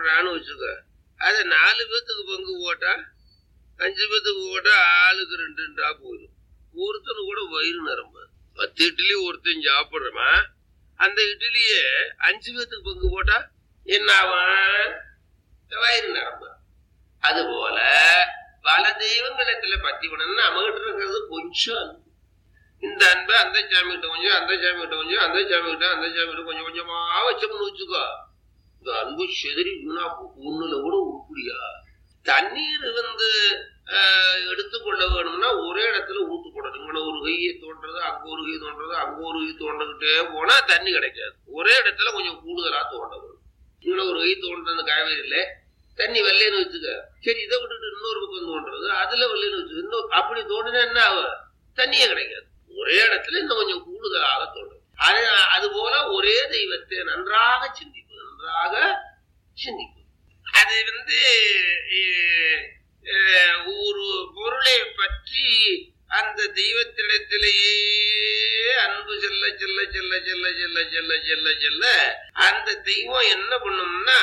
போடுறான்னு வச்சுக்க அத நாலு பேத்துக்கு பங்கு போட்டா அஞ்சு பேத்துக்கு போட்டா ஆளுக்கு ரெண்டு ரெண்டா போயிடும் ஒருத்தனு கூட வயிறு நிரம்ப பத்து இட்லி ஒருத்தன் சாப்பிடுறமா அந்த இட்லியே அஞ்சு பேத்துக்கு பங்கு போட்டா என்ன ஆகும் வயிறு நிரம்ப அது போல பல தெய்வங்களத்துல பத்தி பண்ணணும்னா நம்மகிட்ட இருக்கிறது கொஞ்சம் அன்பு. இந்த அன்பை அந்த சாமி கிட்ட கொஞ்சம் அந்த சாமி கிட்ட கொஞ்சம் அந்த சாமி கிட்ட அந்த சாமி கிட்ட கொஞ்சம் கொஞ்சமா வச்சோம்னு வச்சுக்கோ இந்த அன்பு செதறி வீணா ஒண்ணுல கூட உருப்படியா தண்ணீர் வந்து ஆஹ், எடுத்துக்கொள்ள வேணும்னா ஒரே இடத்துல ஊத்து போடணும் இங்கே ஒரு கையை தோன்றது அங்க ஒரு கை தோன்றது அங்க ஒரு கை தோண்டிக்கிட்டே போனா தண்ணி கிடைக்காது ஒரே இடத்துல கொஞ்சம் கூடுதலா தோண்ட வேணும் இங்கே ஒரு கை தோன்றது காவேரியில தண்ணி வெள்ளைன்னு வச்சுக்க சரி இதை விட்டுட்டு இன்னொரு பக்கம் தோன்றது அதுல வெள்ளைன்னு வச்சுக்க இன்னொரு அப்படி தோண்டினா என்ன ஆகும் தண்ணியே கிடைக்காது ஒரே இடத்துல இன்னும் கொஞ்சம் கூடுதலாக தோன்றும் அது அது போல ஒரே தெய்வத்தை நன்றாக சிந்திப்பது நன்றாக சிந்திப்பது அது வந்து அஹ், அஹ், ஒரு பொருளை பற்றி அந்த தெய்வத்திடத்திலேயே அன்பு செல்ல செல்ல செல்ல செல்ல செல்ல செல்ல செல்ல செல்ல அந்த தெய்வம் என்ன பண்ணும்னா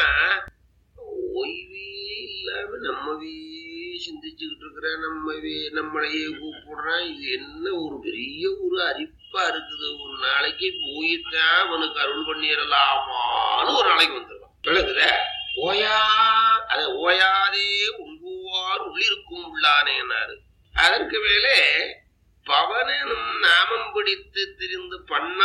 ஓய்வே இல்லாம நம்மவே சிந்திச்சுக்கிட்டு இருக்கிற நம்மவே நம்மளையே கூப்பிடுறான் இது என்ன ஒரு பெரிய ஒரு அரிப்பா இருக்குது ஒரு நாளைக்கு போயித்தான் அவனுக்கு அருள் பண்ணிடலாமான்னு ஒரு நாளைக்கு வந்துடுவான் விளக்குத ஓயா அத ஓயாதே உள்குவார் உள்ளிருக்கும் உள்ளானேனாரு அதற்கு மேலே பவனும் நாமம் பிடித்து திரிந்து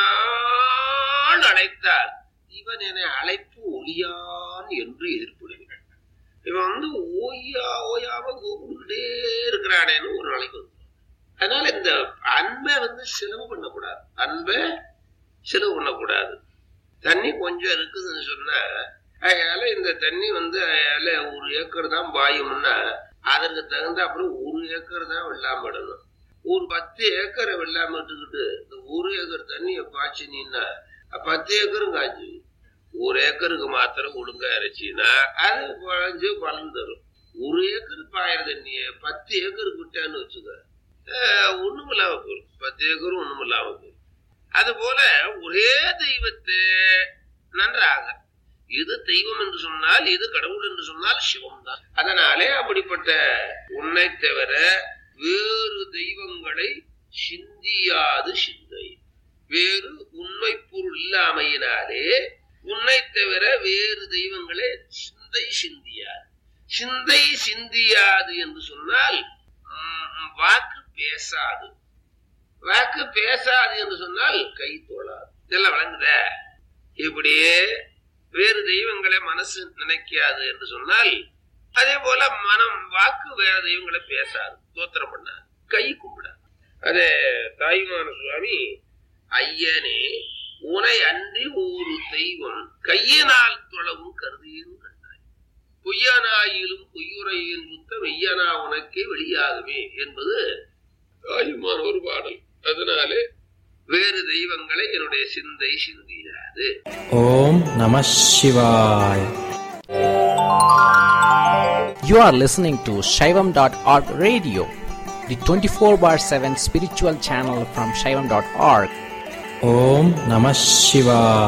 பண்ணால் அழைத்தார் இவன் என அழைப்பு ஒளியான் என்று எதிர்ப்படுகிறான் இவன் வந்து ஓயா ஓயாம கூப்பிட்டுக்கிட்டே இருக்கிறானேன்னு ஒரு நாளைக்கு வந்து அதனால இந்த அன்பை வந்து செலவு பண்ணக்கூடாது அன்பை செலவு பண்ணக்கூடாது தண்ணி கொஞ்சம் இருக்குதுன்னு சொன்னா அதனால இந்த தண்ணி வந்து அதனால ஒரு ஏக்கர் தான் பாயும்னா அதற்கு தகுந்த அப்புறம் ஒரு ஏக்கர் தான் வெள்ளாம விடணும் ஒரு பத்து ஏக்கரை வெள்ளாம விட்டுக்கிட்டு இந்த ஒரு ஏக்கர் தண்ணியை பாய்ச்சினீன்னா பத்து ஏக்கரும் காய்ச்சி ஒரு ஏக்கருக்கு மாத்திரம் ஒழுங்கா இறைச்சின்னா அது குழஞ்சு பலன் தரும் ஒரு ஏக்கர் பாயிர தண்ணிய பத்து ஏக்கருக்கு விட்டான்னு வச்சுக்க அஹ், ஒண்ணுமில்லாம போயிடும் பத்து ஏக்கரும் ஒண்ணுமில்லாம போயிடும் அது போல ஒரே தெய்வத்தை நன்றாக எது தெய்வம் என்று சொன்னால் எது கடவுள் என்று சொன்னால் சிவம் தான் அதனாலே அப்படிப்பட்ட உன்னை தவிர வேறு தெய்வங்களை சிந்தியாது சிந்தை வேறு உண்மை பொருள் இல்லாமையினாலே உன்னை தவிர வேறு தெய்வங்களே சிந்தை சிந்தியாது சிந்தை சிந்தியாது என்று சொன்னால் ம், வாக்கு பேசாது வாக்கு பேசாது என்று சொன்னால் கை தோளாது இதெல்லாம் வழங்குத இப்படியே வேறு தெய்வங்களை மனசு நினைக்காது என்று சொன்னால் அதே போல மனம் வாக்கு வேற தெய்வங்களை பேசாது தோத்திரம் பண்ணாது கை கும்பிடாது அதே தாய்மான சுவாமி ஐயனே உனை அன்றி ஒரு தெய்வம் கையினால் தொழவும் கருதியும் கண்டாய் பொய்யனாயிலும் பொய்யுரையின் சுத்த மெய்யனா உனக்கே வெளியாகுமே என்பது தாயுமான ஒரு பாடல் அதனாலே வேறு தெய்வங்களை என்னுடைய சிந்தை சிந்தியாது ஓம் நம சிவாய் You are listening to Shaivam.org radio, the 24 bar 7 spiritual channel from Shaivam.org. Om Namah Shivaya.